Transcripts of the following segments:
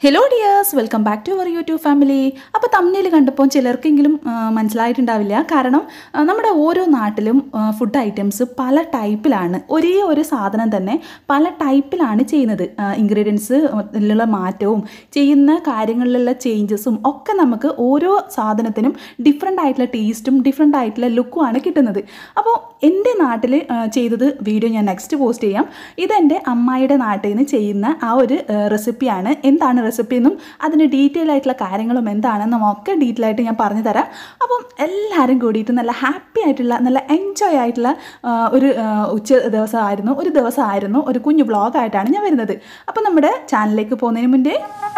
hello dears welcome back to our YouTube family അപ്പോൾ തമ്മിൽ കണ്ടപ്പോൾ ചിലർക്കെങ്കിലും ആ, മനസ്സിലായിട്ടുണ്ടാവില്ല കാരണം ആ, നമ്മുടെ ഓരോ നാട്ടിലും ഫുഡ് ഐറ്റംസ് പല ടൈപ്പിലാണ് ഒരേ ഒരു സാധനം തന്നെ പല ടൈപ്പിലാണ് ചെയ്യുന്നത് ഇൻഗ്രീഡിയൻസ് ിലുള്ള മാറ്റവും ചെയ്യുന്ന കാര്യങ്ങളിലുള്ള ചേഞ്ചസും ഒക്കെ നമുക്ക് ഓരോ സാധനത്തിനും ഡിഫറെൻ്റ് ആയിട്ടുള്ള ടേസ്റ്റും ഡിഫറെൻ്റ് ആയിട്ടുള്ള ലുക്കുമാണ് കിട്ടുന്നത് അപ്പോൾ എൻ്റെ നാട്ടിൽ ചെയ്തത് വീഡിയോ ഞാൻ നെക്സ്റ്റ് പോസ്റ്റ് ചെയ്യാം ഇതെൻ്റെ അമ്മായിയുടെ നാട്ടിൽ നിന്ന് ചെയ്യുന്ന ആ ഒരു റെസിപ്പിയാണ് എന്താണ് റെസിപ്പി എന്നും അതിൻ്റെ ഡീറ്റെയിൽ ആയിട്ടുള്ള കാര്യങ്ങളും എന്താണെന്നും ഒക്കെ ഡീറ്റെയിൽ ആയിട്ട് ഞാൻ പറഞ്ഞു തരാം അപ്പം എല്ലാവരും കൂടിയിട്ട് നല്ല ഹാപ്പി ആയിട്ടുള്ള നല്ല എൻജോയ് ആയിട്ടുള്ള ആ, ഒരു ആ, ഉച്ച ദിവസമായിരുന്നു ഒരു ദിവസമായിരുന്നു ഒരു കുഞ്ഞു വ്ളോഗായിട്ടാണ് ഞാൻ വരുന്നത് അപ്പം നമ്മുടെ ചാനലിലേക്ക് പോകുന്നതിന് മുന്നേ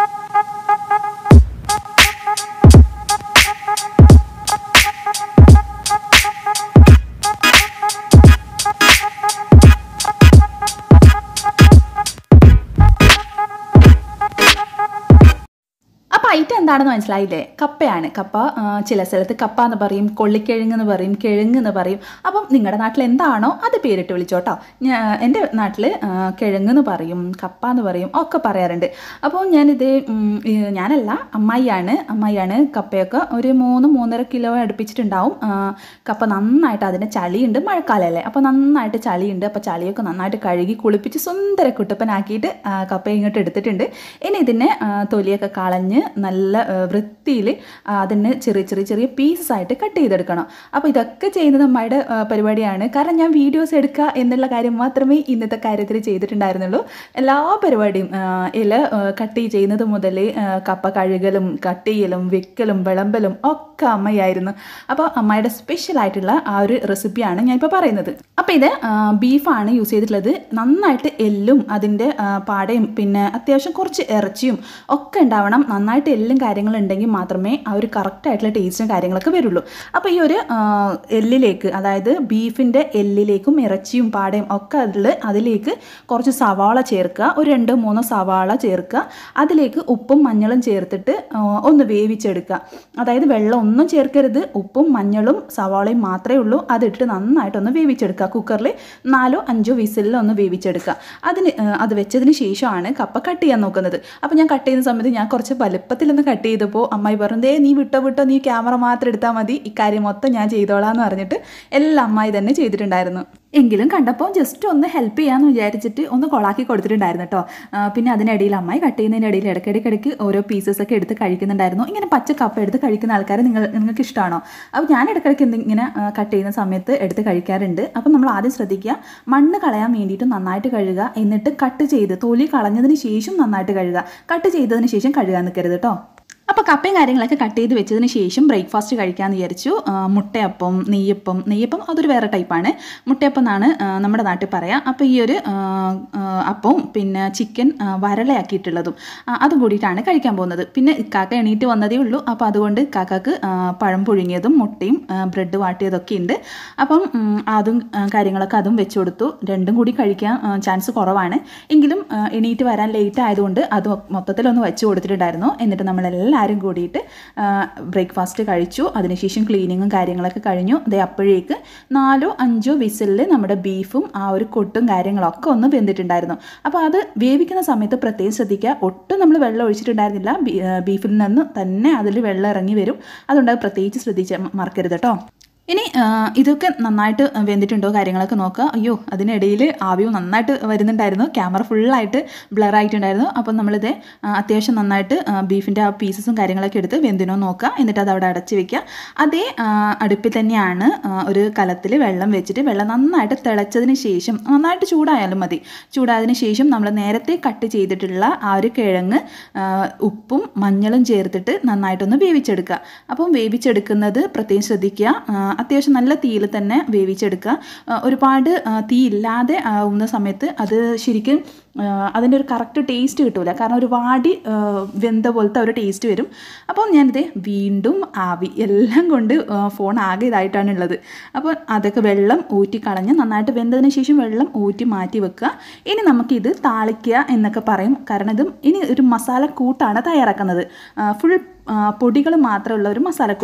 അപ്പോൾ ഐറ്റം എന്താണെന്ന് മനസ്സിലായില്ലേ കപ്പയാണ് കപ്പ ആ, ചില സ്ഥലത്ത് കപ്പ എന്ന് പറയും കൊള്ളിക്കിഴങ്ങ് എന്ന് പറയും കിഴങ്ങ് എന്ന് പറയും അപ്പം നിങ്ങളുടെ നാട്ടിൽ എന്താണോ അത് പേരിട്ട് വിളിച്ചോട്ടോ ഞാ എൻ്റെ നാട്ടിൽ കിഴങ്ങ് എന്ന് പറയും കപ്പ എന്ന് പറയും ഒക്കെ പറയാറുണ്ട് അപ്പോൾ ഞാനിത് ഉം, ഈ ഞാനല്ല അമ്മായിയാണ് അമ്മായിയാണ് കപ്പയൊക്കെ ഒരു മൂന്ന് മൂന്നര കിലോ അടുപ്പിച്ചിട്ടുണ്ടാവും ആ, കപ്പ നന്നായിട്ട് അതിന് ചളിയുണ്ട് മഴക്കാലമല്ലേ അപ്പോൾ നന്നായിട്ട് ചളിയുണ്ട് അപ്പോൾ ചളിയൊക്കെ നന്നായിട്ട് കഴുകി കുളിപ്പിച്ച് സുന്ദര കുട്ടപ്പനാക്കിയിട്ട് ആ, കപ്പ ഇങ്ങോട്ട് എടുത്തിട്ടുണ്ട് ഇനി ഇതിനെ ആ, തൊലിയൊക്കെ കളഞ്ഞ് നല്ല വൃത്തിയിൽ അതിന് ചെറിയ ചെറിയ ചെറിയ പീസസ് ആയിട്ട് കട്ട് ചെയ്തെടുക്കണം അപ്പോൾ ഇതൊക്കെ ചെയ്യുന്നത് അമ്മയുടെ ആ, പരിപാടിയാണ് കാരണം ഞാൻ വീഡിയോസ് എടുക്കുക എന്നുള്ള കാര്യം മാത്രമേ ഇന്നത്തെ കാര്യത്തിൽ ചെയ്തിട്ടുണ്ടായിരുന്നുള്ളൂ എല്ലാ പരിപാടിയും ആ, ഇല കട്ട് ചെയ്യുന്നത് മുതൽ ആ, കപ്പ കഴുകലും കട്ട് ചെയ്യലും വെക്കലും വിളമ്പലും ഒക്കെ അമ്മയായിരുന്നു അപ്പോൾ അമ്മയുടെ സ്പെഷ്യൽ ആയിട്ടുള്ള ആ ഒരു റെസിപ്പിയാണ് ഞാനിപ്പോൾ പറയുന്നത് അപ്പോൾ ഇത് ആ, ബീഫാണ് യൂസ് ചെയ്തിട്ടുള്ളത് നന്നായിട്ട് എല്ലും അതിൻ്റെ ആ, പാടയും പിന്നെ അത്യാവശ്യം കുറച്ച് ഇറച്ചിയും ഒക്കെ ഉണ്ടാവണം നന്നായിട്ട് എല്ലും കാര്യങ്ങളും ഉണ്ടെങ്കിൽ മാത്രമേ ആ ഒരു കറക്റ്റ് ആയിട്ടുള്ള ടേസ്റ്റും കാര്യങ്ങളൊക്കെ വരുള്ളൂ അപ്പോൾ ഈ ഒരു ആ, എല്ലിലേക്ക് അതായത് ബീഫിൻ്റെ എല്ലിലേക്കും ഇറച്ചിയും പാടയും ഒക്കെ അതിൽ അതിലേക്ക് കുറച്ച് സവാള ചേർക്കുക ഒരു രണ്ടോ മൂന്നോ സവാള ചേർക്കുക അതിലേക്ക് ഉപ്പും മഞ്ഞളും ചേർത്തിട്ട് ആ, ഒന്ന് വേവിച്ചെടുക്കുക അതായത് വെള്ളം ഒന്നും ചേർക്കരുത് ഉപ്പും മഞ്ഞളും സവാളയും മാത്രമേ ഉള്ളൂ അതിട്ട് നന്നായിട്ടൊന്ന് വേവിച്ചെടുക്കുക കുക്കറിൽ നാലോ അഞ്ചോ വിസിലിൽ ഒന്ന് വേവിച്ചെടുക്കുക അതിന് ആ, അത് വെച്ചതിന് ശേഷമാണ് കപ്പ കട്ട് ചെയ്യാൻ നോക്കുന്നത് അപ്പോൾ ഞാൻ കട്ട് ചെയ്യുന്ന സമയത്ത് ഞാൻ കുറച്ച് വലുപ്പത്തിലൊന്ന് കട്ട് ചെയ്തപ്പോൾ അമ്മായി പറഞ്ഞു ദേ നീ വിട്ടോ വിട്ടോ നീ ക്യാമറ മാത്രം എടുത്താൽ മതി ഇക്കാര്യം മൊത്തം ഞാൻ ചെയ്തോളാം എന്ന് പറഞ്ഞിട്ട് എല്ലാ അമ്മായി തന്നെ ചെയ്തിട്ടുണ്ടായിരുന്നു എങ്കിലും കണ്ടപ്പോൾ ജസ്റ്റ് ഒന്ന് ഹെൽപ്പ് ചെയ്യാമെന്ന് വിചാരിച്ചിട്ട് ഒന്ന് കൊളാക്കി കൊടുത്തിട്ടുണ്ടായിരുന്നു കേട്ടോ ആ, പിന്നെ അതിനിടയിൽ അമ്മായി കട്ട് ചെയ്യുന്നതിൻ്റെ ഇടയിൽ ഇടയ്ക്കിടയ്ക്ക് ഓരോ പീസസ് ഒക്കെ എടുത്ത് കഴിക്കുന്നുണ്ടായിരുന്നു ഇങ്ങനെ പച്ച കപ്പ എടുത്ത് കഴിക്കുന്ന ആൾക്കാർ നിങ്ങൾ നിങ്ങൾക്ക് ഇഷ്ടമാണോ അപ്പോൾ ഞാൻ ഇടയ്ക്കിടയ്ക്ക് എന്ത് ഇങ്ങനെ കട്ട് ചെയ്യുന്ന സമയത്ത് എടുത്ത് കഴിക്കാറുണ്ട് അപ്പം നമ്മൾ ആദ്യം ശ്രദ്ധിക്കുക മണ്ണ് കളയാൻ വേണ്ടിയിട്ട് നന്നായിട്ട് കഴുകുക എന്നിട്ട് കട്ട് ചെയ്ത് തൊലി കളഞ്ഞതിന് ശേഷം നന്നായിട്ട് കഴുകുക കട്ട് ചെയ്തതിന് ശേഷം കഴുകാൻ നിൽക്കരുത് കേട്ടോ അപ്പോൾ കപ്പയും കാര്യങ്ങളൊക്കെ കട്ട് ചെയ്ത് വെച്ചതിന് ശേഷം ബ്രേക്ക്ഫാസ്റ്റ് കഴിക്കാമെന്ന് വിചാരിച്ചു ആ, മുട്ടയപ്പം നെയ്യപ്പം നെയ്യപ്പം അതൊരു വേറെ ടൈപ്പാണ് മുട്ടയപ്പം എന്നാണ് ആ, നമ്മുടെ നാട്ടിൽ പറയാം അപ്പോൾ ഈ ഒരു ആ, ആ, അപ്പവും പിന്നെ ചിക്കൻ ആ, വരളയാക്കിയിട്ടുള്ളതും ആ, അതും കൂടിയിട്ടാണ് കഴിക്കാൻ പോകുന്നത് പിന്നെ ഇക്കാക്ക എണീറ്റ് വന്നതേ ഉള്ളൂ അപ്പോൾ അതുകൊണ്ട് ഇക്കാക്കക്ക് ആ, പഴം പുഴുങ്ങിയതും മുട്ടയും ആ, ബ്രെഡ് വാട്ടിയതൊക്കെ ഉണ്ട് അപ്പം ഉം, അതും ആ, കാര്യങ്ങളൊക്കെ അതും വെച്ച് കൊടുത്തു രണ്ടും കൂടി കഴിക്കാൻ ആ, ചാൻസ് കുറവാണ് എങ്കിലും ആ, എണീറ്റ് വരാൻ ലേറ്റ് ആയതുകൊണ്ട് അത് മൊത്തത്തിലൊന്ന് വെച്ച് കൊടുത്തിട്ടുണ്ടായിരുന്നു എന്നിട്ട് നമ്മളെല്ലാവരും കൂടിയിട്ട് ബ്രേക്ക്ഫാസ്റ്റ് കഴിച്ചു അതിനുശേഷം ക്ലീനിങ്ങും കാര്യങ്ങളൊക്കെ കഴിഞ്ഞു അതേ അപ്പോഴേക്ക് നാലോ അഞ്ചോ വിസിലിൽ നമ്മുടെ ബീഫും ആ ഒരു കൊട്ടും കാര്യങ്ങളൊക്കെ ഒന്ന് വെന്തിട്ടുണ്ടായിരുന്നു അപ്പോൾ അത് വേവിക്കുന്ന സമയത്ത് പ്രത്യേകം ശ്രദ്ധിക്കുക ഒട്ടും നമ്മൾ വെള്ളം ഒഴിച്ചിട്ടുണ്ടായിരുന്നില്ല ബീ- ആ, ബീഫിൽ നിന്ന് തന്നെ അതിൽ വെള്ളം ഇറങ്ങി വരും അതുകൊണ്ട് അത് പ്രത്യേകിച്ച് ശ്രദ്ധിച്ച് മറക്കരുത് കേട്ടോ ഇനി ആ, ഇതൊക്കെ നന്നായിട്ട് വെന്തിട്ടുണ്ടോ കാര്യങ്ങളൊക്കെ നോക്കുക അയ്യോ അതിനിടയിൽ ആവിയും നന്നായിട്ട് വരുന്നുണ്ടായിരുന്നു ക്യാമറ ഫുള്ളായിട്ട് ബ്ലർ ആയിട്ടുണ്ടായിരുന്നു അപ്പം നമ്മളിത് ആ, അത്യാവശ്യം നന്നായിട്ട് ബീഫിൻ്റെ ആ പീസസും കാര്യങ്ങളൊക്കെ എടുത്ത് വെന്തിനോ നോക്കുക എന്നിട്ട് അത് അവിടെ അടച്ച് വെക്കുക അതേ ആ, അടുപ്പിൽ തന്നെയാണ് ആ, ഒരു കലത്തിൽ വെള്ളം വെച്ചിട്ട് വെള്ളം നന്നായിട്ട് തിളച്ചതിന് ശേഷം നന്നായിട്ട് ചൂടായാലും മതി ചൂടായതിന് ശേഷം നമ്മൾ നേരത്തെ കട്ട് ചെയ്തിട്ടുള്ള ആ ഒരു കിഴങ്ങ് ആ, ഉപ്പും മഞ്ഞളും ചേർത്തിട്ട് നന്നായിട്ടൊന്ന് വേവിച്ചെടുക്കുക അപ്പം വേവിച്ചെടുക്കുന്നത് പ്രത്യേകം ശ്രദ്ധിക്കുക ആ, അത്യാവശ്യം നല്ല തീയിൽ തന്നെ വേവിച്ചെടുക്കുക ആ, ഒരുപാട് ആ, തീ ഇല്ലാതെ ആവുന്ന സമയത്ത് അത് ശരിക്കും ആ, അതിൻ്റെ ഒരു കറക്റ്റ് ടേസ്റ്റ് കിട്ടൂല കാരണം ഒരു വാടി ആ, വെന്ത പോലത്തെ ഒരു ടേസ്റ്റ് വരും അപ്പോൾ ഞാനിത് വീണ്ടും ആവി എല്ലാം കൊണ്ട് ആ, ഫോൺ ആകെ ഇതായിട്ടാണ് ഉള്ളത് അപ്പോൾ അതൊക്കെ വെള്ളം ഊറ്റി കളഞ്ഞ് നന്നായിട്ട് വെന്തതിന് ശേഷം വെള്ളം ഊറ്റി മാറ്റി വെക്കുക ഇനി നമുക്കിത് താളിക്കുക എന്നൊക്കെ പറയും കാരണം ഇത് ഇനി ഒരു മസാല കൂട്ടാണ് തയ്യാറാക്കുന്നത് ഫുൾ പൊടികൾ മാത്രമുള്ള ഒരു മസാലക്കൂട്ട്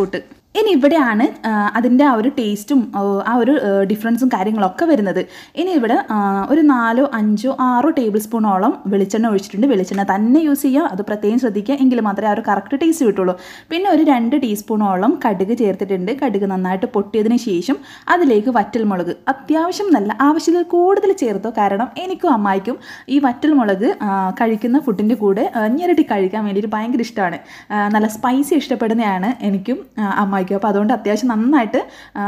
ഇനി ഇവിടെയാണ് അതിൻ്റെ ആ ഒരു ടേസ്റ്റും ആ ഒരു ഡിഫറൻസും കാര്യങ്ങളൊക്കെ വരുന്നത് ഇനി ഇവിടെ ആ, ഒരു നാലോ അഞ്ചോ ആറോ ടേബിൾ സ്പൂണോളം വെളിച്ചെണ്ണ ഒഴിച്ചിട്ടുണ്ട് വെളിച്ചെണ്ണ തന്നെ യൂസ് ചെയ്യുക അത് പ്രത്യേകം ശ്രദ്ധിക്കുക എങ്കിൽ മാത്രമേ ആ ഒരു കറക്റ്റ് ടേസ്റ്റ് കിട്ടുള്ളൂ പിന്നെ ഒരു രണ്ട് ടീസ്പൂണോളം കടുക് ചേർത്തിട്ടുണ്ട് കടുക് നന്നായിട്ട് പൊട്ടിയതിന് ശേഷം അതിലേക്ക് വറ്റൽമുളക് അത്യാവശ്യം നല്ല ആവശ്യത്തിൽ കൂടുതൽ ചേർത്തോ കാരണം എനിക്കും അമ്മായിക്കും ഈ വറ്റൽമുളക് ആ, കഴിക്കുന്ന ഫുഡിൻ്റെ കൂടെ ആ, ഞെരട്ടി കഴിക്കാൻ വേണ്ടിയിട്ട് ഭയങ്കര ഇഷ്ടമാണ് ആ, നല്ല സ്പൈസി ഇഷ്ടപ്പെടുന്നതാണ് എനിക്കും ആ, അമ്മായിക്കും അപ്പോൾ അതുകൊണ്ട് അത്യാവശ്യം നന്നായിട്ട് ആ,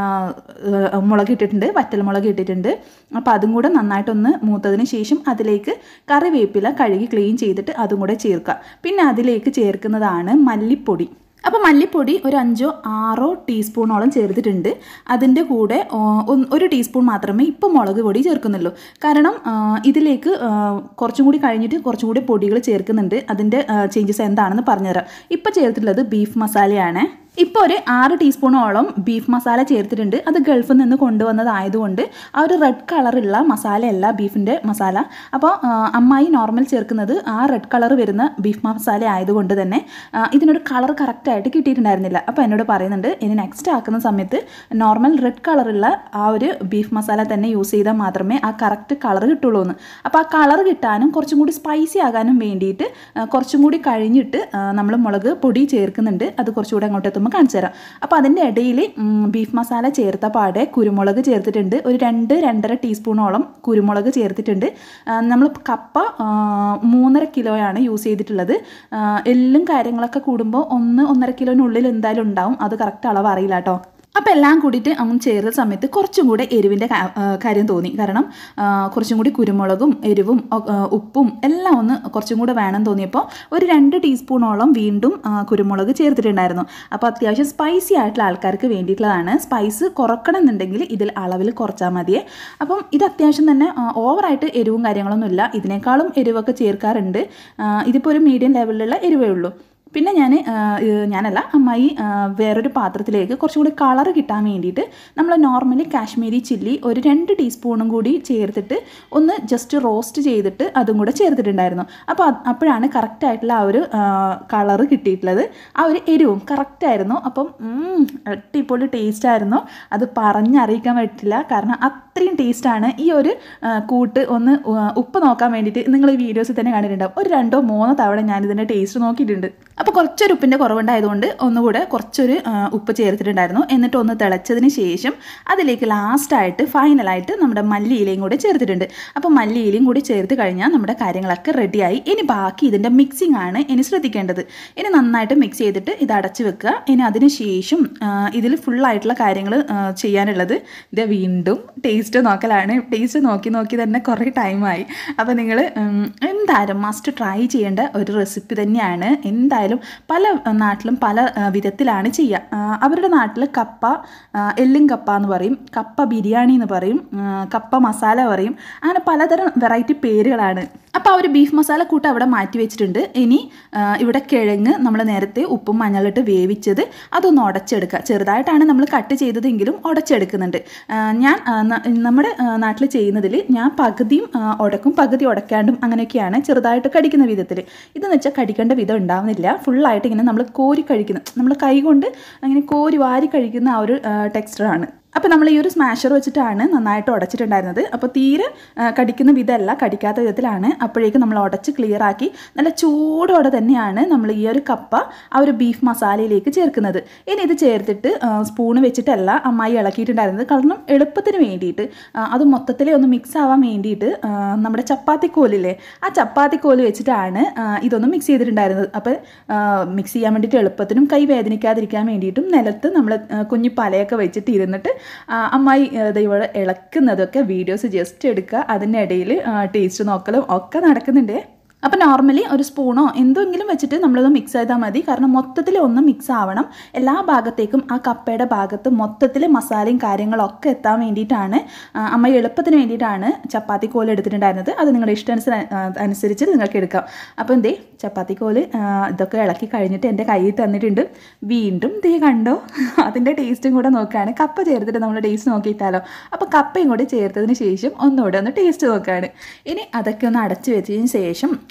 ആ, മുളക് ഇട്ടിട്ടുണ്ട് വറ്റൽമുളക് ഇട്ടിട്ടുണ്ട് അപ്പോൾ അതും കൂടെ നന്നായിട്ടൊന്ന് മൂത്തതിന് ശേഷം അതിലേക്ക് കറിവേപ്പില കഴുകി ക്ലീൻ ചെയ്തിട്ട് അതും കൂടെ ചേർക്കുക പിന്നെ അതിലേക്ക് ചേർക്കുന്നതാണ് മല്ലിപ്പൊടി അപ്പോൾ മല്ലിപ്പൊടി ഒരു അഞ്ചോ ആറോ ടീസ്പൂണോളം ചേർത്തിട്ടുണ്ട് അതിൻ്റെ കൂടെ ആ, ഒന്ന് ഒരു ടീസ്പൂൺ മാത്രമേ ഇപ്പോൾ മുളക് പൊടി ചേർക്കുന്നുള്ളൂ കാരണം ആ, ഇതിലേക്ക് ആ, കുറച്ചും കൂടി കഴിഞ്ഞിട്ട് കുറച്ചും കൂടി പൊടികൾ ചേർക്കുന്നുണ്ട് അതിൻ്റെ ചേഞ്ചസ് എന്താണെന്ന് പറഞ്ഞുതരാം ഇപ്പോൾ ചേർത്തിട്ടുള്ളത് ബീഫ് മസാലയാണ് ഇപ്പോൾ ഒരു ആറ് ടീസ്പൂണോളം ബീഫ് മസാല ചേർത്തിട്ടുണ്ട് അത് ഗൾഫിൽ നിന്ന് കൊണ്ടുവന്നതായതുകൊണ്ട് ആ ഒരു റെഡ് കളറുള്ള മസാലയല്ല ബീഫിൻ്റെ മസാല അപ്പോൾ ആ, അമ്മായി നോർമൽ ചേർക്കുന്നത് ആ റെഡ് കളർ വരുന്ന ബീഫ് മസാല ആയതുകൊണ്ട് തന്നെ ആ, ഇതിനൊരു കളർ കറക്റ്റായിട്ട് കിട്ടിയിട്ടുണ്ടായിരുന്നില്ല അപ്പോൾ എന്നോട് പറയുന്നുണ്ട് ഇനി നെക്സ്റ്റ് ആക്കുന്ന സമയത്ത് നോർമൽ റെഡ് കളറുള്ള ആ ഒരു ബീഫ് മസാല തന്നെ യൂസ് ചെയ്താൽ മാത്രമേ ആ കറക്റ്റ് കളർ കിട്ടുള്ളൂ എന്ന് അപ്പോൾ ആ കളർ കിട്ടാനും കുറച്ചും കൂടി സ്പൈസി ആകാനും വേണ്ടിയിട്ട് ആ, കുറച്ചും കൂടി കഴിഞ്ഞിട്ട് നമ്മൾ മുളക് പൊടി ചേർക്കുന്നുണ്ട് അത് കുറച്ചുകൂടി അങ്ങോട്ട് എത്തുമ്പോൾ കാണിച്ചു തരാം അപ്പോൾ അതിൻ്റെ ഇടയിൽ ബീഫ് മസാല ചേർത്ത പാടെ കുരുമുളക് ചേർത്തിട്ടുണ്ട് ഒരു രണ്ട് രണ്ടര ടീസ്പൂണോളം കുരുമുളക് ചേർത്തിട്ടുണ്ട് നമ്മൾ കപ്പ ആ, മൂന്നര കിലോയാണ് യൂസ് ചെയ്തിട്ടുള്ളത് ആ, എല്ലും കാര്യങ്ങളൊക്കെ കൂടുമ്പോൾ ഒന്ന് ഒന്നര കിലോനുള്ളിൽ എന്തായാലും ഉണ്ടാവും അത് കറക്റ്റ് അളവ് അറിയില്ല കേട്ടോ അപ്പോൾ എല്ലാം കൂടിയിട്ട് അങ്ങ് ചേർത്ത സമയത്ത് കുറച്ചും കൂടെ എരിവിൻ്റെ കാ- ആ, കാര്യം തോന്നി കാരണം ആ, കുറച്ചും കൂടി കുരുമുളകും എരിവും ഒ- ആ, ഉപ്പും എല്ലാം ഒന്ന് കുറച്ചും കൂടെ വേണം തോന്നിയപ്പോൾ ഒരു രണ്ട് ടീസ്പൂണോളം വീണ്ടും ആ, കുരുമുളക് ചേർത്തിട്ടുണ്ടായിരുന്നു അപ്പോൾ അത്യാവശ്യം സ്പൈസി ആയിട്ടുള്ള ആൾക്കാർക്ക് വേണ്ടിയിട്ടുള്ളതാണ് സ്പൈസ് കുറക്കണം എന്നുണ്ടെങ്കിൽ ഇതിൽ അളവിൽ കുറച്ചാൽ മതിയേ അപ്പം ഇത് അത്യാവശ്യം തന്നെ ആ, ഓവറായിട്ട് എരിവും കാര്യങ്ങളൊന്നും ഇല്ല ഇതിനേക്കാളും എരിവൊക്കെ ചേർക്കാറുണ്ട് ആ, ഇതിപ്പോൾ ഒരു മീഡിയം ലെവലിലുള്ള എരിവേ ഉള്ളൂ പിന്നെ ഞാൻ ഞാനല്ല അമ്മായി ആ, വേറൊരു പാത്രത്തിലേക്ക് കുറച്ചും കൂടി കളർ കിട്ടാൻ വേണ്ടിയിട്ട് നമ്മൾ നോർമലി കാശ്മീരി ചില്ലി ഒരു രണ്ട് ടീസ്പൂണും കൂടി ചേർത്തിട്ട് ഒന്ന് ജസ്റ്റ് റോസ്റ്റ് ചെയ്തിട്ട് അതും കൂടെ ചേർത്തിട്ടുണ്ടായിരുന്നു അപ്പോൾ അത് അപ്പോഴാണ് കറക്റ്റായിട്ടുള്ള ആ ഒരു കളർ കിട്ടിയിട്ടുള്ളത് ആ ഒരു എരിവും കറക്റ്റായിരുന്നു അപ്പം ഉം, അടിപൊളി ടേസ്റ്റ് ആയിരുന്നു അത് പറഞ്ഞറിയിക്കാൻ പറ്റില്ല കാരണം അത്രയും ടേസ്റ്റാണ് ഈ ഒരു ആ, കൂട്ട് ഒന്ന് ഉ- ഉപ്പ് നോക്കാൻ വേണ്ടിയിട്ട് നിങ്ങൾ ഈ വീഡിയോസിൽ തന്നെ കണ്ടിട്ടുണ്ടാവും ഒരു രണ്ടോ മൂന്നോ തവണ ഞാൻ ഇതിൻ്റെ ടേസ്റ്റ് നോക്കിയിട്ടുണ്ട് അപ്പോൾ കുറച്ചൊരു ഉപ്പിൻ്റെ കുറവുണ്ടായതുകൊണ്ട് ഒന്നുകൂടെ കുറച്ചൊരു ആ, ഉപ്പ് ചേർത്തിട്ടുണ്ടായിരുന്നു എന്നിട്ട് ഒന്ന് തിളച്ചതിന് ശേഷം അതിലേക്ക് ലാസ്റ്റായിട്ട് ഫൈനലായിട്ട് നമ്മുടെ മല്ലിയിലയും കൂടി ചേർത്തിട്ടുണ്ട് അപ്പോൾ മല്ലിയിലയും കൂടി ചേർത്ത് കഴിഞ്ഞാൽ നമ്മുടെ കാര്യങ്ങളൊക്കെ റെഡിയായി ഇനി ബാക്കി ഇതിൻ്റെ മിക്സിംഗ് ആണ് ഇനി ശ്രദ്ധിക്കേണ്ടത് ഇനി നന്നായിട്ട് മിക്സ് ചെയ്തിട്ട് ഇത് അടച്ച് വെക്കുക ഇനി അതിന് ശേഷം ഇതിൽ ഫുള്ളായിട്ടുള്ള കാര്യങ്ങൾ ചെയ്യാനുള്ളത് ഇത് വീണ്ടും ടേസ്റ്റ് നോക്കലാണ് ടേസ്റ്റ് നോക്കി നോക്കി തന്നെ കുറേ ടൈമായി അപ്പോൾ നിങ്ങൾ എന്തായാലും മസ്റ്റ് ട്രൈ ചെയ്യേണ്ട ഒരു റെസിപ്പി തന്നെയാണ് എന്തായാലും പല ആ, നാട്ടിലും പല ആ, വിധത്തിലാണ് ചെയ്യുക ആ, അവരുടെ നാട്ടിൽ കപ്പ ആ, എല്ലും കപ്പ എന്ന് പറയും കപ്പ ബിരിയാണി എന്ന് പറയും ആ, കപ്പ മസാല പറയും അങ്ങനെ പലതരം വെറൈറ്റി പേരുകളാണ് അപ്പോൾ ആ ഒരു ബീഫ് മസാല കൂട്ട് അവിടെ മാറ്റി വെച്ചിട്ടുണ്ട് ഇനി ആ, ഇവിടെ കിഴങ്ങ് നമ്മൾ നേരത്തെ ഉപ്പും മഞ്ഞളിട്ട് വേവിച്ചത് അതൊന്ന് ഉടച്ചെടുക്കുക ചെറുതായിട്ടാണ് നമ്മൾ കട്ട് ചെയ്തതെങ്കിലും ഉടച്ചെടുക്കുന്നുണ്ട് ആ, ഞാൻ ആ, ന- നമ്മുടെ നാട്ടിൽ ചെയ്യുന്നതിൽ ഞാൻ പകുതിയും ആ, ഉടക്കും പകുതി ഉടക്കാണ്ടും അങ്ങനെയൊക്കെയാണ് ചെറുതായിട്ട് കടിക്കുന്ന വിധത്തിൽ ഇതെന്ന് വെച്ചാൽ കടിക്കേണ്ട വിധം ഉണ്ടാവുന്നില്ല ഫുള്ളായിട്ട് ഇങ്ങനെ നമ്മൾ കോരി കഴിക്കുന്ന നമ്മൾ കൈ കൊണ്ട് അങ്ങനെ കോരി വാരി കഴിക്കുന്ന ആ ഒരു ടെക്സ്ചറാണ് അപ്പോൾ നമ്മൾ ഈ ഒരു സ്മാഷർ വെച്ചിട്ടാണ് നന്നായിട്ട് ഉടച്ചിട്ടുണ്ടായിരുന്നത് അപ്പോൾ തീരെ ആ, കടിക്കുന്ന വിധമല്ല കടിക്കാത്ത വിധത്തിലാണ് അപ്പോഴേക്കും നമ്മൾ ഉടച്ച് ക്ലിയർ ആക്കി നല്ല ചൂടോടെ തന്നെയാണ് നമ്മൾ ഈ ഒരു കപ്പ ആ ഒരു ബീഫ് മസാലയിലേക്ക് ചേർക്കുന്നത് ഇനി ഇത് ചേർത്തിട്ട് സ്പൂണ് വെച്ചിട്ടല്ല അമ്മായി ഇളക്കിയിട്ടുണ്ടായിരുന്നത് കാരണം എളുപ്പത്തിന് വേണ്ടിയിട്ട് ആ, അത് മൊത്തത്തിൽ ഒന്ന് മിക്സ് ആവാൻ വേണ്ടിയിട്ട് ആ, നമ്മുടെ ചപ്പാത്തിക്കോലില്ലേ ആ ചപ്പാത്തിക്കോല് വെച്ചിട്ടാണ് ആ, ഇതൊന്ന് മിക്സ് ചെയ്തിട്ടുണ്ടായിരുന്നത് അപ്പോൾ മിക്സ് ചെയ്യാൻ വേണ്ടിയിട്ട് എളുപ്പത്തിനും കൈ വേദനിക്കാതിരിക്കാൻ വേണ്ടിയിട്ടും നിലത്ത് നമ്മൾ കുഞ്ഞു പലയൊക്കെ വെച്ചിട്ട് ഇരുന്നിട്ട് ആ, അമ്മായി ആ, ദേ ഇവിടെ ഇളക്കുന്നതൊക്കെ വീഡിയോസ് ജസ്റ്റ് എടുക്കുക അതിനിടയിൽ ടേസ്റ്റ് നോക്കലും ഒക്കെ നടക്കുന്നുണ്ട് അപ്പോൾ നോർമലി ഒരു സ്പൂണോ എന്തെങ്കിലും വെച്ചിട്ട് നമ്മളത് മിക്സ് ചെയ്താൽ മതി കാരണം മൊത്തത്തിൽ ഒന്ന് മിക്സ് ആവണം എല്ലാ ഭാഗത്തേക്കും ആ കപ്പയുടെ ഭാഗത്ത് മൊത്തത്തിൽ മസാലയും കാര്യങ്ങളൊക്കെ എത്താൻ വേണ്ടിയിട്ടാണ് ആ, അമ്മ എളുപ്പത്തിന് വേണ്ടിയിട്ടാണ് ചപ്പാത്തി കോല് എടുത്തിട്ടുണ്ടായിരുന്നത് അത് നിങ്ങളുടെ ഇഷ്ടാനുസര ആ, അനുസരിച്ച് നിങ്ങൾക്ക് എടുക്കാം അപ്പോൾ എന്തേ ചപ്പാത്തി കോല് ആ, ഇതൊക്കെ ഇളക്കി കഴിഞ്ഞിട്ട് എൻ്റെ കയ്യിൽ തന്നിട്ടുണ്ട് വീണ്ടും ദേ കണ്ടോ അതിൻ്റെ ടേസ്റ്റും കൂടെ നോക്കുകയാണ് കപ്പ ചേർത്തിട്ട് നമ്മൾ ടേസ്റ്റ് നോക്കിയിട്ടാലോ അപ്പോൾ കപ്പയും കൂടി ചേർത്തതിന് ശേഷം ഒന്നുകൂടെ ഒന്ന് ടേസ്റ്റ് നോക്കുകയാണ് ഇനി അതൊക്കെ ഒന്ന് അടച്ചു വെച്ചതിന് ശേഷം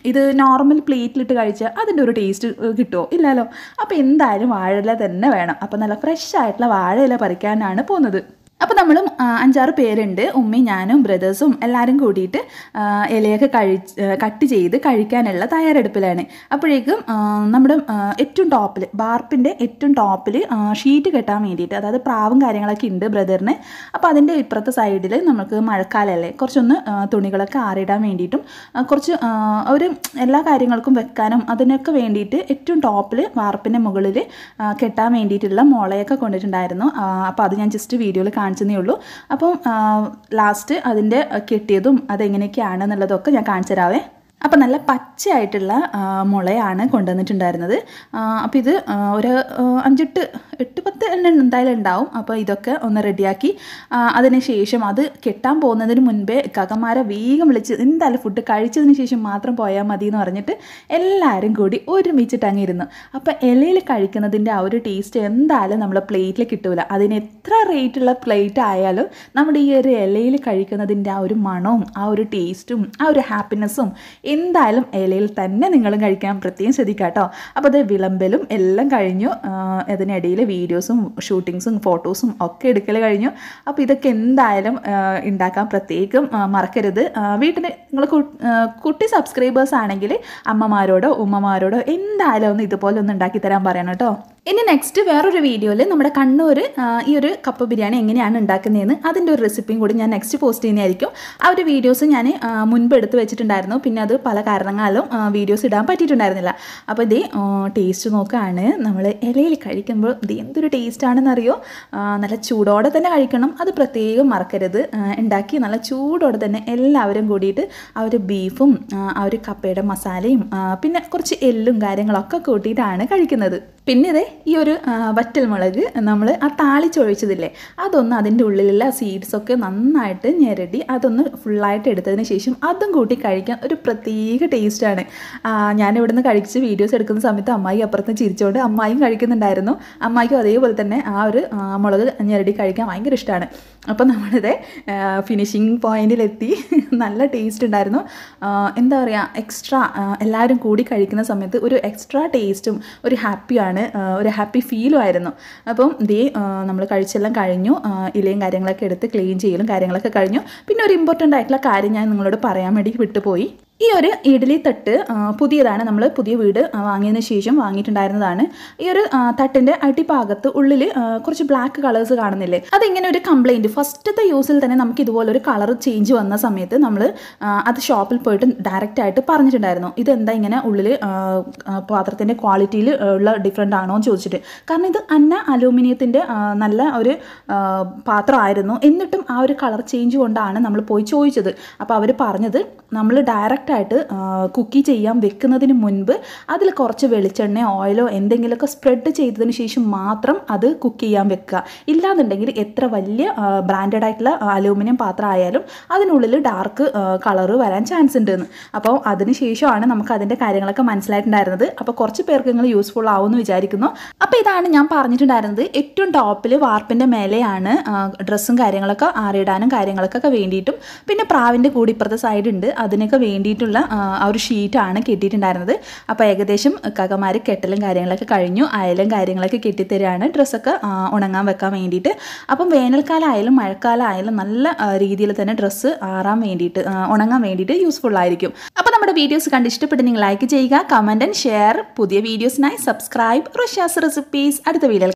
ഇത് നോർമൽ പ്ലേറ്റിലിട്ട് കഴിച്ചാൽ അതിൻ്റെ ഒരു ടേസ്റ്റ് കിട്ടുമോ ഇല്ലല്ലോ അപ്പോൾ എന്തായാലും വാഴയില തന്നെ വേണം അപ്പോൾ നല്ല ഫ്രഷ് ആയിട്ടുള്ള വാഴയില പറിക്കാനാണ് പോകുന്നത് അപ്പോൾ നമ്മളും ആ, അഞ്ചാറ് പേരുണ്ട് ഉമ്മയും ഞാനും ബ്രദേഴ്സും എല്ലാവരും കൂടിയിട്ട് ആ, ഇലയൊക്കെ കഴിച്ച് ആ, കട്ട് ചെയ്ത് കഴിക്കാനുള്ള തയ്യാറെടുപ്പിലാണ് അപ്പോഴേക്കും ആ, നമ്മുടെ ആ, ഏറ്റവും ടോപ്പിൽ ബാർപ്പിൻ്റെ ഏറ്റവും ടോപ്പിൽ ഷീറ്റ് കെട്ടാൻ വേണ്ടിയിട്ട് അതായത് പ്രാവും കാര്യങ്ങളൊക്കെ ഉണ്ട് ബ്രദറിന് അപ്പോൾ അതിൻ്റെ ഇപ്പുറത്തെ സൈഡിൽ നമുക്ക് മഴക്കാലമല്ലേ കുറച്ചൊന്ന് ആ, തുണികളൊക്കെ ആറിടാൻ വേണ്ടിയിട്ടും ആ, കുറച്ച് ആ, ഒരു എല്ലാ കാര്യങ്ങൾക്കും വെക്കാനും അതിനൊക്കെ വേണ്ടിയിട്ട് ഏറ്റവും ടോപ്പിൽ വാർപ്പിൻ്റെ മുകളിൽ കെട്ടാൻ വേണ്ടിയിട്ടുള്ള മുളയൊക്കെ കൊണ്ടിട്ടുണ്ടായിരുന്നു അപ്പോൾ അത് ഞാൻ ജസ്റ്റ് വീഡിയോയിൽ കാണിച്ചതേ ഉള്ളൂ അപ്പം ലാസ്റ്റ് അതിൻ്റെ കെട്ടിയതും അതെങ്ങനെയൊക്കെയാണെന്നുള്ളതൊക്കെ ഞാൻ കാണിച്ചു തരാവേ അപ്പം നല്ല പച്ചയായിട്ടുള്ള ആ, മുളയാണ് കൊണ്ടുവന്നിട്ടുണ്ടായിരുന്നത് അപ്പോൾ ഇത് ആ, ഒരു ആ, അഞ്ചെട്ട് എട്ട് പത്ത് എണ്ണം എന്തായാലും ഉണ്ടാവും അപ്പോൾ ഇതൊക്കെ ഒന്ന് റെഡിയാക്കി അതിന് ശേഷം അത് കെട്ടാൻ പോകുന്നതിന് മുൻപേ കകമാരെ വേഗം വിളിച്ച് എന്തായാലും ഫുഡ് കഴിച്ചതിന് ശേഷം മാത്രം പോയാൽ മതി എന്ന് പറഞ്ഞിട്ട് എല്ലാവരും കൂടി ഒരുമിച്ചിട്ട് അങ്ങ് ഇരുന്നു അപ്പോൾ ഇലയിൽ കഴിക്കുന്നതിൻ്റെ ആ ഒരു ടേസ്റ്റ് എന്തായാലും നമ്മൾ പ്ലേറ്റിൽ കിട്ടൂല അതിന് എത്ര റേറ്റുള്ള പ്ലേറ്റ് ആയാലും നമ്മുടെ ഈ ഒരു ഇലയിൽ കഴിക്കുന്നതിൻ്റെ ആ ഒരു മണവും ആ ഒരു ടേസ്റ്റും ആ ഒരു ഹാപ്പിനെസ്സും എന്തായാലും ഇലയിൽ തന്നെ നിങ്ങളും കഴിക്കാൻ പ്രത്യേകം ശ്രദ്ധിക്കുക കേട്ടോ അപ്പോൾ അത് വിളമ്പലും എല്ലാം കഴിഞ്ഞു ആ, അതിനിടയിൽ വീഡിയോസും ഷൂട്ടിങ്സും ഫോട്ടോസും ഒക്കെ എടുക്കൽ കഴിഞ്ഞു അപ്പോൾ ഇതൊക്കെ എന്തായാലും ആ, ഉണ്ടാക്കാൻ പ്രത്യേകം ആ, മറക്കരുത് വീട്ടിൽ നിങ്ങൾ കുട്ടി സബ്സ്ക്രൈബേഴ്സ് ആണെങ്കിൽ അമ്മമാരോടോ ഉമ്മമാരോടോ എന്തായാലും ഒന്ന് ഇതുപോലെ ഒന്ന് ഉണ്ടാക്കി തരാൻ പറയണം കേട്ടോ ഇനി നെക്സ്റ്റ് വേറൊരു വീഡിയോയിൽ നമ്മുടെ കണ്ണൂർ ആ, ഈ ഒരു കപ്പ ബിരിയാണി എങ്ങനെയാണ് ഉണ്ടാക്കുന്നതെന്ന് അതിൻ്റെ ഒരു റെസിപ്പിയും കൂടി ഞാൻ നെക്സ്റ്റ് പോസ്റ്റ് ചെയ്യുന്നതായിരിക്കും ആ ഒരു വീഡിയോസ് ഞാൻ ആ, മുൻപ് എടുത്ത് വെച്ചിട്ടുണ്ടായിരുന്നു പിന്നെ അത് പല കാരണങ്ങളാലും വീഡിയോസ് ഇടാൻ പറ്റിയിട്ടുണ്ടായിരുന്നില്ല അപ്പോൾ ഇത് ടേസ്റ്റ് നോക്കുകയാണ് നമ്മൾ ഇലയിൽ കഴിക്കുമ്പോൾ ഇത് എന്തൊരു ടേസ്റ്റ് ആണെന്നറിയോ ആ, നല്ല ചൂടോടെ തന്നെ കഴിക്കണം അത് പ്രത്യേകം മറക്കരുത് ആ, ഉണ്ടാക്കി നല്ല ചൂടോടെ തന്നെ എല്ലാവരും കൂടിയിട്ട് ആ ഒരു ബീഫും ആ, ആ ഒരു കപ്പയുടെ മസാലയും ആ, പിന്നെ കുറച്ച് എല്ലും കാര്യങ്ങളൊക്കെ കൂട്ടിയിട്ടാണ് കഴിക്കുന്നത് പിന്നെ ഇതേ ഈ ഒരു ആ, വറ്റൽമുളക് നമ്മൾ ആ താളിച്ചൊഴിച്ചതില്ലേ അതൊന്ന് അതിൻ്റെ ഉള്ളിലുള്ള സീഡ്സൊക്കെ നന്നായിട്ട് ഞെരടി അതൊന്ന് ഫുള്ളായിട്ട് എടുത്തതിന് ശേഷം അതും കൂട്ടി കഴിക്കാൻ ഒരു പ്രത്യേക ടേസ്റ്റാണ് ഞാൻ ഇവിടുന്ന് കഴിച്ച് വീഡിയോസ് എടുക്കുന്ന സമയത്ത് അമ്മായി അപ്പുറത്ത് ചിരിച്ചുകൊണ്ട് അമ്മായിയും കഴിക്കുന്നുണ്ടായിരുന്നു അമ്മായിക്കും അതേപോലെ തന്നെ ആ ഒരു ആ, മുളക് ഞെരടി കഴിക്കാൻ ഭയങ്കര ഇഷ്ടമാണ് അപ്പോൾ നമ്മളിത് ഫിനിഷിങ് പോയിന്റിലെത്തി നല്ല ടേസ്റ്റ് ഉണ്ടായിരുന്നു ആ, എന്താ പറയുക എക്സ്ട്രാ എല്ലാവരും കൂടി കഴിക്കുന്ന സമയത്ത് ഒരു എക്സ്ട്രാ ടേസ്റ്റും ഒരു ഹാപ്പിയാണ് ആ, ഒരു ഹാപ്പി ഫീലും ആയിരുന്നു അപ്പം ഇതേ നമ്മൾ കഴിച്ചെല്ലാം കഴിഞ്ഞു ആ, ഇലയും കാര്യങ്ങളൊക്കെ എടുത്ത് ക്ലീൻ ചെയ്യലും കാര്യങ്ങളൊക്കെ കഴിഞ്ഞു പിന്നെ ഒരു ഇമ്പോർട്ടൻ്റ് ആയിട്ടുള്ള കാര്യം ഞാൻ നിങ്ങളോട് പറയാൻ വേണ്ടി വിട്ടുപോയി ഈ ഒരു ഇഡ്ഡലി തട്ട് ആ, പുതിയതാണ് നമ്മൾ പുതിയ വീട് ആ, വാങ്ങിയതിന് ശേഷം വാങ്ങിയിട്ടുണ്ടായിരുന്നതാണ് ഈ ഒരു ആ, തട്ടിൻ്റെ അടിഭാഗത്ത് ഉള്ളിൽ ആ, കുറച്ച് ബ്ലാക്ക് കളേഴ്സ് കാണുന്നില്ലേ അതിങ്ങനെ ഒരു കംപ്ലൈൻറ്റ് ഫസ്റ്റത്തെ യൂസിൽ തന്നെ നമുക്ക് ഇതുപോലെ ഒരു കളർ ചേഞ്ച് വന്ന സമയത്ത് നമ്മൾ അത് ഷോപ്പിൽ പോയിട്ട് ഡയറക്റ്റ് ആയിട്ട് പറഞ്ഞിട്ടുണ്ടായിരുന്നു ഇതെന്താ ഇങ്ങനെ ഉള്ളിൽ പാത്രത്തിൻ്റെ ക്വാളിറ്റിയിൽ ഉള്ള ഡിഫറെൻ്റ് ആണോ എന്ന് ചോദിച്ചിട്ട് കാരണം ഇത് അന്ന അലൂമിനിയത്തിൻ്റെ നല്ല ഒരു ആ, പാത്രമായിരുന്നു എന്നിട്ടും ആ ഒരു കളർ ചേഞ്ച് കൊണ്ടാണ് നമ്മൾ പോയി ചോദിച്ചത് അപ്പോൾ അവർ പറഞ്ഞത് നമ്മൾ ഡയറക്റ്റായിട്ട് കുക്കി ചെയ്യാൻ വെക്കുന്നതിന് മുൻപ് അതിൽ കുറച്ച് വെളിച്ചെണ്ണയോ ഓയിലോ എന്തെങ്കിലുമൊക്കെ സ്പ്രെഡ് ചെയ്തതിന് ശേഷം മാത്രം അത് കുക്ക് ചെയ്യാൻ വെക്കുക ഇല്ലാന്നുണ്ടെങ്കിൽ എത്ര വലിയ ബ്രാൻഡഡ് ആയിട്ടുള്ള അലൂമിനിയം പാത്രം ആയാലും അതിനുള്ളിൽ ഡാർക്ക് കളറ് വരാൻ ചാൻസ് ഉണ്ടെന്ന് അപ്പോൾ അതിന് ശേഷമാണ് നമുക്ക് അതിൻ്റെ കാര്യങ്ങളൊക്കെ മനസ്സിലായിട്ടുണ്ടായിരുന്നത് അപ്പോൾ കുറച്ച് പേർക്ക് നിങ്ങൾ യൂസ്ഫുൾ ആവുമെന്ന് വിചാരിക്കുന്നു അപ്പോൾ ഇതാണ് ഞാൻ പറഞ്ഞിട്ടുണ്ടായിരുന്നത് ഏറ്റവും ടോപ്പിൽ വാർപ്പിൻ്റെ മേലെയാണ് ഡ്രസ്സും കാര്യങ്ങളൊക്കെ ആറിയിടാനും കാര്യങ്ങൾക്കൊക്കെ വേണ്ടിയിട്ടും പിന്നെ പ്രാവിൻ്റെ കൂടി ഇപ്പുറത്തെ സൈഡ് ഉണ്ട് അതിനൊക്കെ വേണ്ടിയിട്ടുള്ള ആ, ആ ഒരു ഷീറ്റാണ് കെട്ടിയിട്ടുണ്ടായിരുന്നത് അപ്പോൾ ഏകദേശം കകമാർ കെട്ടലും കാര്യങ്ങളൊക്കെ കഴിഞ്ഞു അയലും കാര്യങ്ങളൊക്കെ കെട്ടിത്തരാണ് ഡ്രസ്സൊക്കെ ആ, ഉണങ്ങാൻ വെക്കാൻ വേണ്ടിയിട്ട് അപ്പം വേനൽക്കാലം ആയാലും മഴക്കാലം ആയാലും നല്ല ആ, രീതിയിൽ തന്നെ ഡ്രസ്സ് ആറാൻ വേണ്ടിയിട്ട് ആ, ഉണങ്ങാൻ വേണ്ടിയിട്ട് യൂസ്ഫുൾ ആയിരിക്കും അപ്പോൾ നമ്മുടെ വീഡിയോസ് കണ്ട് ഇഷ്ടപ്പെട്ട് നിങ്ങൾ ലൈക്ക് ചെയ്യുക കമൻറ്റ് ആൻഡ് ഷെയർ പുതിയ വീഡിയോസിനായി സബ്സ്ക്രൈബ് റുഷ്യാസ് റെസിപ്പീസ് അടുത്ത വീഡിയോ